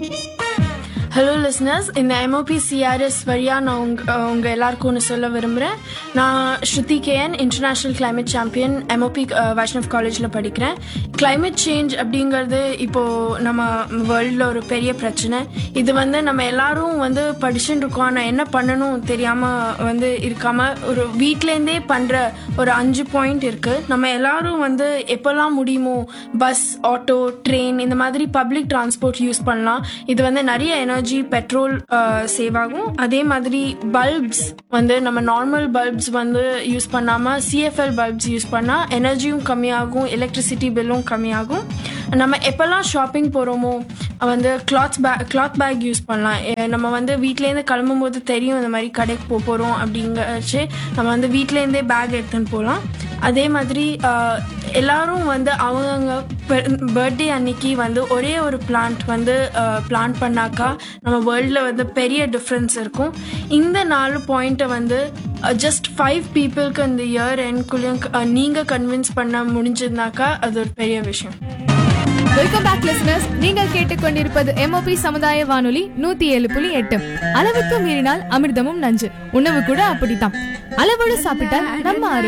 hello listeners இந்த MOP CRS வழியாக நான் உங்க உங்கள் எல்லாருக்கும் ஒன்று சொல்ல விரும்புகிறேன் நான் Shruti KN international climate champion MOP Vaishnav காலேஜில் படிக்கிறேன் climate சேஞ்ச் அப்படிங்கிறது இப்போது நம்ம வேர்ல்டில் ஒரு பெரிய பிரச்சனை இது வந்து நம்ம எல்லாரும் வந்து படிச்சுட்டு இருக்கோம் ஆனால் என்ன பண்ணணும் தெரியாமல் வந்து இருக்காமல் ஒரு வீட்டிலேருந்தே பண்ணுற ஒரு அஞ்சு பாயிண்ட் இருக்குது நம்ம எல்லாரும் வந்து எப்போல்லாம் முடியுமோ பஸ் ஆட்டோ ட்ரெயின் இந்த மாதிரி பப்ளிக் டிரான்ஸ்போர்ட் யூஸ் பண்ணலாம் இது வந்து நிறைய எனர்ஜி பெட்ரோல் சேவ் ஆகும் அதே மாதிரி பல்ப்ஸ் வந்து நம்ம நார்மல் பல்ப்ஸ் வந்து யூஸ் பண்ணாமல் சிஎஃப்எல் பல்ப்ஸ் யூஸ் பண்ணால் எனர்ஜியும் கம்மியாகும் எலக்ட்ரிசிட்டி பில்லும் கம்மியாகும் நம்ம எப்போல்லாம் ஷாப்பிங் போகிறோமோ வந்து cloth bag cloth bag use பண்ணலாம் எ- நம்ம வந்து வீட்டிலேருந்து கிளம்பும் போது தெரியும் இந்த மாதிரி கடைக்கு போக போகிறோம் அப்படிங்கச்சு நம்ம வந்து வீட்டிலேருந்தே பேக் எடுத்துன்னு போகலாம் அதே மாதிரி ஆஹ், எல்லாரும் வந்து அவங்கவுங்க பர்த்டே அன்னைக்கு வந்து ஒரே ஒரு பிளான்ட் வந்து பிளான்ட் பண்ணாக்கா நம்ம வேர்ல்டில் வந்து பெரிய டிஃப்ரென்ஸ் இருக்கும் இந்த நாலு பாயிண்ட்டை வந்து ஜஸ்ட் ஃபைவ் பீப்புளுக்கு இந்த இயர் எண்ட்குள்ளேயும் நீங்கள் கன்வின்ஸ் பண்ண முடிஞ்சதுனாக்கா அது ஒரு பெரிய விஷயம் வெல்கம் பேக் லிசனர்ஸ் நீங்கள் கேட்டுக்கொண்டிருப்பது எம்ஓபி சமுதாய வானொலி நூத்தி ஏழு புள்ளி எட்டு அளவுக்கு மீறினால் அமிர்தமும் நஞ்சு உணவு கூட அப்படித்தான் அளவோடு சாப்பிட்டால் நம்ம ஆரோக்கியம்